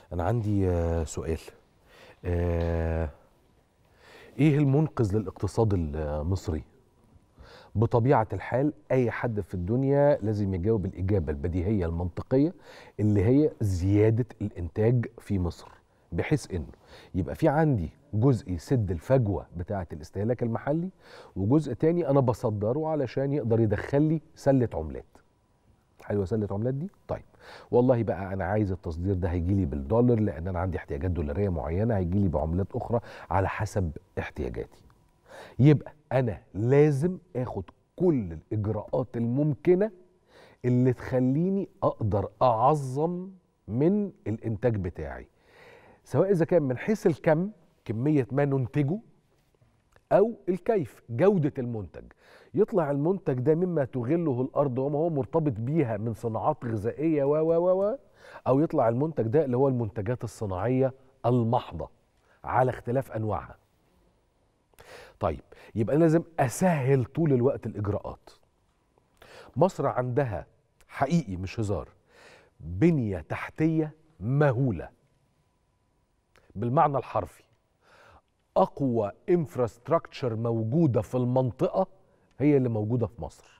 أنا عندي آه، سؤال آه، إيه المنقذ للاقتصاد المصري؟ بطبيعة الحال أي حد في الدنيا لازم يجاوب الإجابة البديهية المنطقية اللي هي زيادة الإنتاج في مصر بحيث إنه يبقى في عندي جزء يسد الفجوة بتاعة الاستهلاك المحلي وجزء تاني أنا بصدره علشان يقدر يدخل لي سلة عملات حلوه سله عملات دي طيب والله بقى انا عايز التصدير ده هيجي لي بالدولار لان انا عندي احتياجات دولاريه معينه هيجي لي بعملات اخرى على حسب احتياجاتي يبقى انا لازم اخد كل الاجراءات الممكنه اللي تخليني اقدر اعظم من الانتاج بتاعي سواء اذا كان من حيث الكم كميه ما ننتجه او الكيف جوده المنتج يطلع المنتج ده مما تغله الارض وما هو مرتبط بيها من صناعات غذائيه و و و و او يطلع المنتج ده اللي هو المنتجات الصناعيه المحضه على اختلاف انواعها طيب يبقى أنا لازم اسهل طول الوقت الاجراءات مصر عندها حقيقي مش هزار بنيه تحتيه مهوله بالمعنى الحرفي اقوى انفراستراكشر موجوده في المنطقه هي اللي موجوده في مصر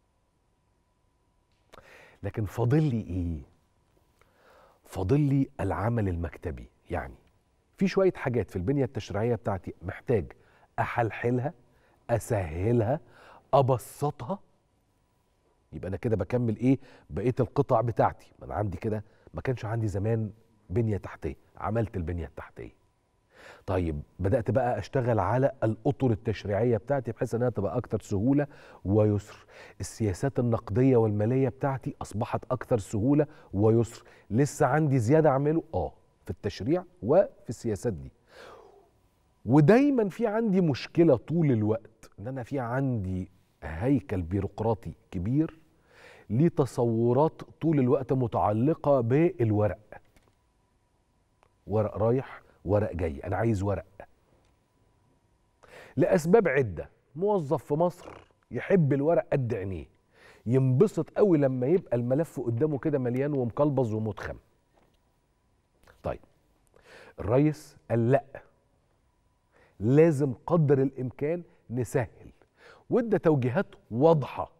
لكن فاضل لي ايه فاضل لي العمل المكتبي يعني في شويه حاجات في البنيه التشريعيه بتاعتي محتاج احلحلها اسهلها ابسطها يبقى انا كده بكمل ايه بقيه القطع بتاعتي ما انا عندي كده ما كانش عندي زمان بنيه تحتيه عملت البنيه التحتيه طيب بدات بقى اشتغل على الاطر التشريعيه بتاعتي بحيث انها تبقى اكتر سهوله ويسر السياسات النقديه والماليه بتاعتي اصبحت اكتر سهوله ويسر لسه عندي زياده اعمله اه في التشريع وفي السياسات دي ودايما في عندي مشكله طول الوقت ان انا في عندي هيكل بيروقراطي كبير ليه تصورات طول الوقت متعلقه بالورق ورق رايح ورق جاي انا عايز ورق لاسباب عده موظف في مصر يحب الورق قد عينيه ينبسط قوي لما يبقى الملف قدامه كده مليان ومقلبظ ومتخم طيب الرئيس قال لا لازم قدر الامكان نسهل وادى توجيهات واضحه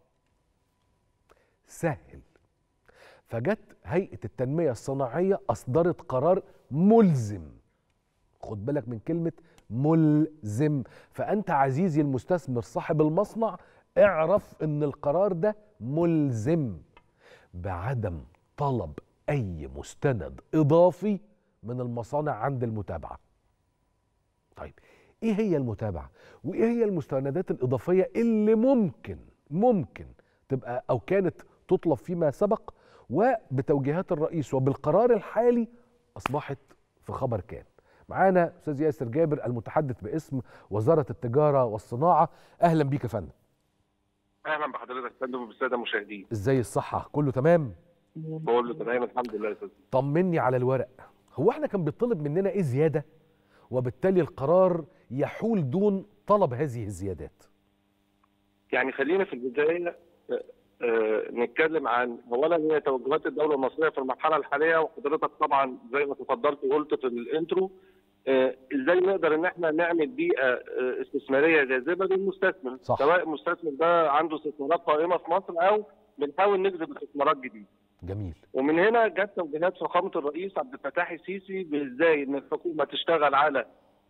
سهل فجت هيئه التنميه الصناعيه اصدرت قرار ملزم خد بالك من كلمة ملزم فأنت عزيزي المستثمر صاحب المصنع اعرف ان القرار ده ملزم بعدم طلب أي مستند إضافي من المصانع عند المتابعة طيب ايه هي المتابعة وايه هي المستندات الإضافية اللي ممكن ممكن تبقى أو كانت تطلب فيما سبق وبتوجيهات الرئيس وبالقرار الحالي أصبحت في خبر كان معانا استاذ ياسر جابر المتحدث باسم وزاره التجاره والصناعه اهلا بيك يا فندم اهلا بحضرتك يا فندم وبالساده المشاهدين ازاي الصحه كله تمام بقول له تمام الحمد لله يا استاذ طمني على الورق هو احنا كان بيطلب مننا ايه زياده وبالتالي القرار يحول دون طلب هذه الزيادات يعني خلينا في البدايه آه، آه، نتكلم عن اولا هي توجهات الدوله المصريه في المرحله الحاليه وحضرتك طبعا زي ما تفضلت وقلت في الانترو آه، ازاي نقدر ان احنا نعمل بيئه آه، استثماريه جاذبه للمستثمر صح. سواء المستثمر ده عنده استثمارات قائمه في مصر او بنحاول نجذب استثمارات جديده جميل ومن هنا جت توجيهات فخامه الرئيس عبد الفتاح السيسي بازاي ان الحكومه تشتغل على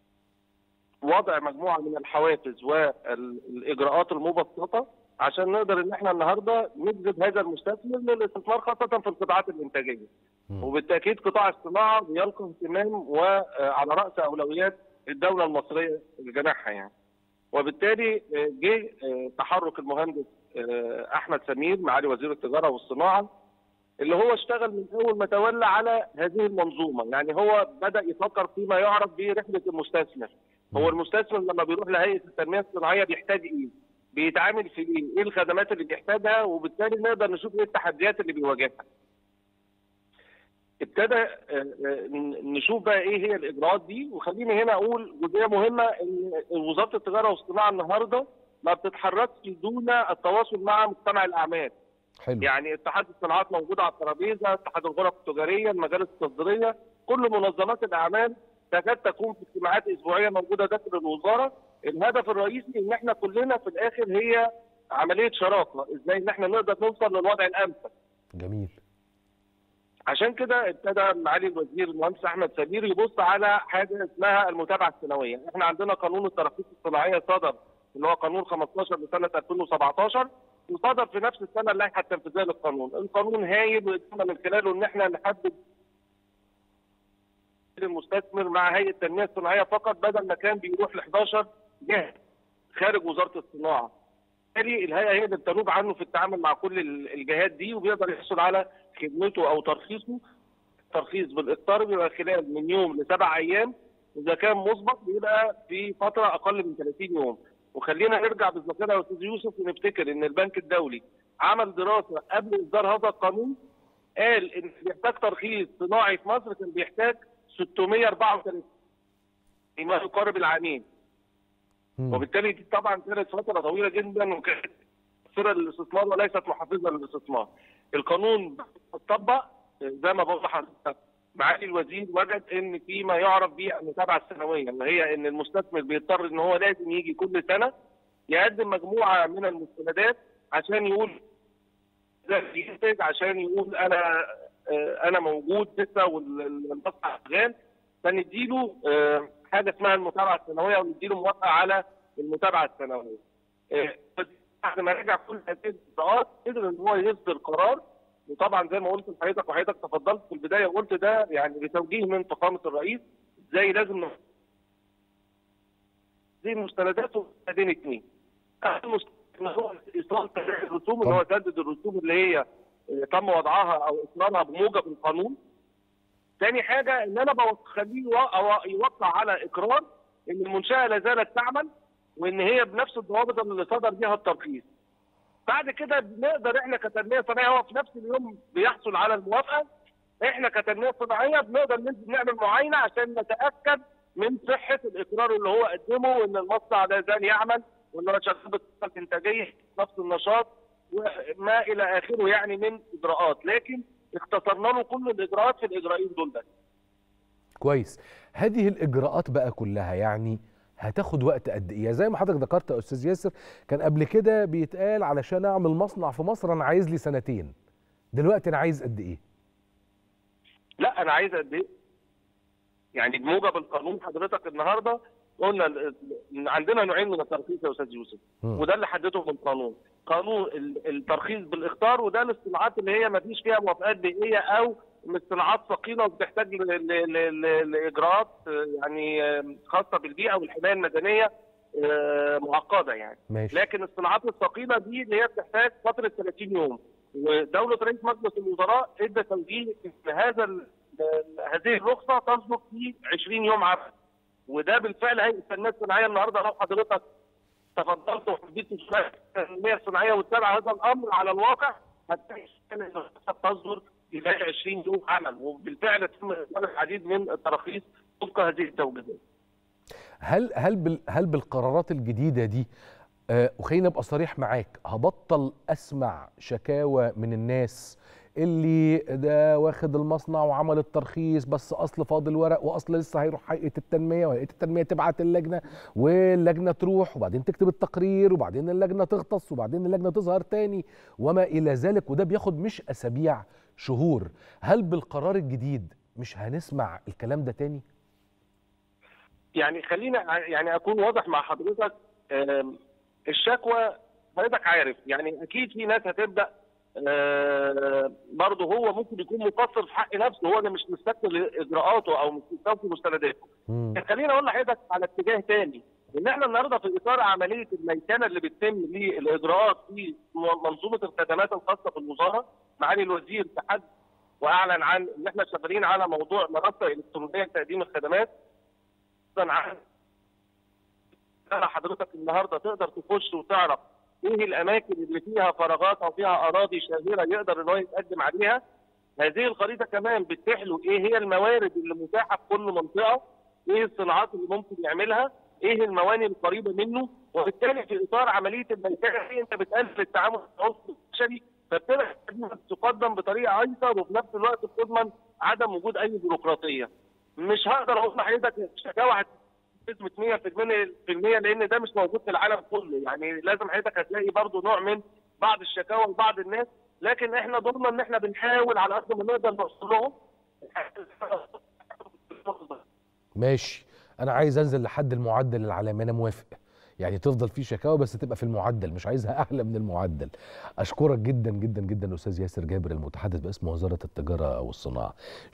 وضع مجموعه من الحوافز والاجراءات المبسطه عشان نقدر ان احنا النهارده نجذب هذا المستثمر للاستثمار خاصه في القطاعات الانتاجيه. مم. وبالتاكيد قطاع الصناعه بيلقى اهتمام وعلى راس اولويات الدوله المصريه لجناحها يعني. وبالتالي آه، جه آه، تحرك المهندس آه، احمد سمير معالي وزير التجاره والصناعه اللي هو اشتغل من اول ما تولى على هذه المنظومه، يعني هو بدا يفكر فيما يعرف برحله المستثمر. هو المستثمر لما بيروح لهيئه التنميه الصناعيه بيحتاج ايه؟ بيتعامل في ايه؟ ايه الخدمات اللي بيحتاجها وبالتالي نقدر نشوف ايه التحديات اللي بيواجهها. ابتدى آه، آه، ن- نشوف بقى ايه هي الاجراءات دي وخليني هنا اقول جزئيه مهمه ان وزاره التجاره والصناعه النهارده ما بتتحركش دون التواصل مع مجتمع الاعمال. حلو يعني اتحاد الصناعات موجود على الترابيزه، اتحاد الغرف التجاريه، المجالس التصديريه، كل منظمات الاعمال تكاد تكون في اجتماعات اسبوعيه موجوده داخل الوزاره، الهدف الرئيسي ان احنا كلنا في الاخر هي عمليه شراكه، ازاي ان احنا نقدر نوصل للوضع الامثل. جميل عشان كده ابتدى معالي الوزير المهندس احمد سمير يبص على حاجه اسمها المتابعه السنويه، احنا عندنا قانون التراخيص الصناعيه صدر اللي هو قانون 15 لسنه 2017 وصدر في نفس السنه اللائحه التنفيذيه للقانون، القانون هايل وقدرنا من خلاله ان احنا نحدد المستثمر مع هيئه التنميه الصناعيه فقط بدل ما كان بيروح ل 11 جهه خارج وزاره الصناعه. بالتالي الهيئه هي اللي بتنوب عنه في التعامل مع كل الجهات دي وبيقدر يحصل على خدمته او ترخيصه الترخيص بالاقطار بيبقى خلال من يوم لسبع ايام واذا كان مسبق بيبقى في فتره اقل من 30 يوم وخلينا نرجع بالذاكره يا استاذ يوسف ونفتكر ان البنك الدولي عمل دراسه قبل اصدار هذا القانون قال ان بيحتاج ترخيص صناعي في مصر كان بيحتاج 634 ما يقارب العامين مم. وبالتالي دي طبعا كانت فتره طويله جدا وكانت مؤثره للاستثمار وليست محفزه للاستثمار. القانون اتطبق زي ما بقول لحضرتك معالي الوزير وجد ان في ما يعرف بالمتابعه السنويه اللي هي ان المستثمر بيضطر ان هو لازم يجي كل سنه يقدم مجموعه من المستندات عشان يقول ده بينتج عشان يقول انا آه، انا موجود لسه والمصنع شغال فنديله آه، حاجه اسمها المتابعه السنويه ونديله موافقه على المتابعه السنويه. آه، بس بعد ما رجع كل هذه الاجراءات قدر ان هو يصدر قرار وطبعا زي ما قلت لحضرتك وحضرتك تفضلت في البدايه وقلت ده يعني بتوجيه من فخامه الرئيس ازاي لازم ن- دي المستندات ومستندين اثنين. اهم مستند إن هو ايصال تشريع الرسوم اللي هو سدد الرسوم اللي هي آه، تم وضعها او اصرارها بموجب القانون. تاني حاجه ان انا بخليه يو- أو- يوقع على اقرار ان المنشاه لا زالت تعمل وان هي بنفس الضوابط اللي صدر بها الترخيص. بعد كده بنقدر احنا كتنميه صناعيه هو في نفس اليوم بيحصل على الموافقه احنا كتنميه صناعيه بنقدر ننزل نعمل معاينه عشان نتاكد من صحه الاقرار اللي هو قدمه وان المصنع لا زال يعمل وان هو شغال بطريقه انتاجيه نفس النشاط وما الى اخره يعني من اجراءات لكن اختصرنا له كل الاجراءات في الاجراءين دول بس. كويس هذه الاجراءات بقى كلها يعني هتاخد وقت قد ايه زي ما حضرتك ذكرت يا استاذ ياسر كان قبل كده بيتقال علشان اعمل مصنع في مصر انا عايز لي سنتين دلوقتي انا عايز قد ايه لا انا عايز قد ايه؟ يعني بموجب القانون حضرتك النهارده قلنا ال- ال- عندنا نوعين من الترخيص يا استاذ يوسف مم. وده اللي حدده في القانون قانون ال- الترخيص بالاخطار وده الاصطلاحات اللي هي ما فيش فيها موافقات بيئيه او اصطلاحات ثقيله وبتحتاج ل- ل- ل- ل- لاجراءات آه، يعني آه، خاصه بالبيئه والحمايه المدنيه آه، معقده يعني ماشي لكن الصناعات الثقيله دي اللي هي بتحتاج فتره 30 يوم ودوله رئيس مجلس الوزراء ادى توجيه ان هذا ال- هذه الرخصه تصدق في 20 يوم عمل وده بالفعل هيئه التنميه الصناعيه النهارده لو حضرتك تفضلت وحددت شويه التنميه الصناعيه وتتابع هذا الامر على الواقع هتلاقي ان الرخصه تصدر في 20 يوم عمل وبالفعل تم اصدار العديد من التراخيص وفق هذه التوجيهات. هل هل بال هل بالقرارات الجديده دي آه وخليني ابقى صريح معاك هبطل اسمع شكاوى من الناس اللي ده واخد المصنع وعمل الترخيص بس اصل فاضل ورق واصل لسه هيروح هيئه التنميه وهيئه التنميه تبعت اللجنه واللجنه تروح وبعدين تكتب التقرير وبعدين اللجنه تغطس وبعدين اللجنه تظهر تاني وما الى ذلك وده بياخد مش اسابيع شهور هل بالقرار الجديد مش هنسمع الكلام ده تاني يعني خلينا يعني اكون واضح مع حضرتك آم، الشكوى حضرتك عارف يعني اكيد في ناس هتبدا آه، برضه هو ممكن يكون مقصر في حق نفسه هو اللي مش مستكمل اجراءاته او مش مستوفي مستنداته مم. خليني اقول لحضرتك على اتجاه تاني ان احنا النهارده في اطار عمليه الميكنه اللي بتتم للاجراءات في منظومه الخدمات الخاصه بالوزاره معالي الوزير تحدث واعلن عن ان احنا شغالين على موضوع منصه الكترونيه لتقديم الخدمات ايضا عن حضرتك النهارده تقدر تخش وتعرف ايه الاماكن اللي فيها فراغات او فيها اراضي شاهره يقدر ان هو يتقدم عليها هذه الخريطه كمان بتتيح له ايه هي الموارد اللي متاحه في كل منطقه ايه الصناعات اللي ممكن يعملها ايه الموانئ القريبه منه وبالتالي في اطار عمليه الميكنه دي انت بتقلل التعامل العنصر البشري فبتبقى الخدمه تقدم بطريقه ايسر وفي نفس الوقت بتضمن عدم وجود اي بيروقراطيه. مش هقدر اقول لحضرتك الشكاوى بنسبه 100% لان ده مش موجود في العالم كله يعني لازم حضرتك هتلاقي برضو نوع من بعض الشكاوى لبعض الناس لكن احنا دورنا ان احنا بنحاول على قد ما نقدر نوصل لهم ماشي انا عايز انزل لحد المعدل العالمي انا موافق يعني تفضل في شكاوى بس تبقى في المعدل مش عايزها اعلى من المعدل اشكرك جدا جدا جدا استاذ ياسر جابر المتحدث باسم وزاره التجاره والصناعه